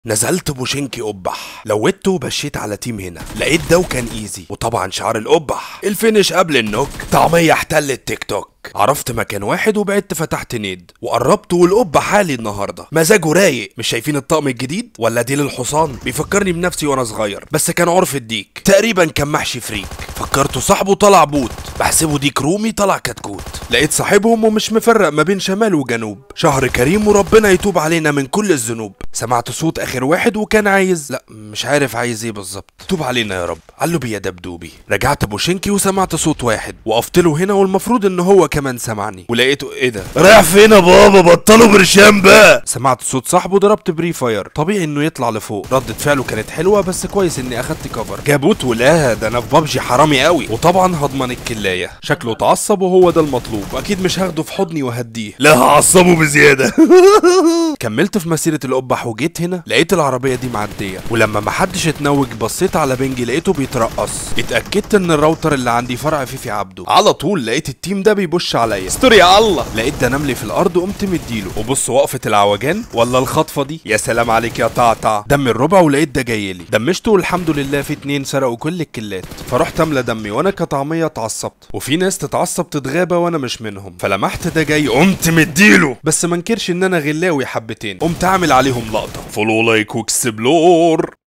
نزلت بوشنكي قبح لويته وبشيت على تيم هنا لقيت ده وكان ايزي وطبعا شعار القبح الفينش قبل النوك طعمية احتلت تيك توك عرفت مكان واحد وبعدت فتحت نيد وقربت والقبة حالي النهارده مزاجه رايق مش شايفين الطقم الجديد ولا ديل الحصان بيفكرني بنفسي وانا صغير بس كان عرف الديك تقريبا كان محشي فريك فكرته صاحبه طلع بوت بحسبه ديك رومي طلع كتكوت لقيت صاحبهم ومش مفرق ما بين شمال وجنوب شهر كريم وربنا يتوب علينا من كل الذنوب سمعت صوت اخر واحد وكان عايز لا مش عارف عايز ايه بالظبط توب علينا يا رب قال له بيا دبدوبي رجعت بوشنكي وسمعت صوت واحد وقفت له هنا والمفروض ان هو كمان سمعني ولقيته ايه ده رايح فين يا بابا بطلوا برشام بقى سمعت صوت صاحبه ضربت بري فاير طبيعي انه يطلع لفوق ردة فعله كانت حلوه بس كويس اني اخدت كفر جابوت ولا ده انا في بابجي حرامي قوي وطبعا هضمن الكلايه شكله اتعصب وهو ده المطلوب اكيد مش هاخده في حضني وهديه لا هعصبه بزياده كملت في مسيرة القبح وجيت هنا لقيت العربية دي معدية ولما محدش اتنوج بصيت على بنجي لقيته بيترقص اتأكدت ان الراوتر اللي عندي فرع فيفي عبده على طول لقيت التيم ده بيبش عليا استوري يا الله لقيت ده نملي في الارض قمت مديله وبص وقفة العوجان ولا الخطفة دي يا سلام عليك يا طعطع دم الربع ولقيت ده جاي لي دمشته والحمد لله في اتنين سرقوا كل الكلات فرحت املى دمي وانا كطعمية اتعصبت وفي ناس تتعصب تتغابى وانا مش منهم فلمحت ده جاي قمت مديله بس ما انكرش ان انا غلاوي حبتين قمت اعمل عليهم لقطة فولو لايك واكسبلور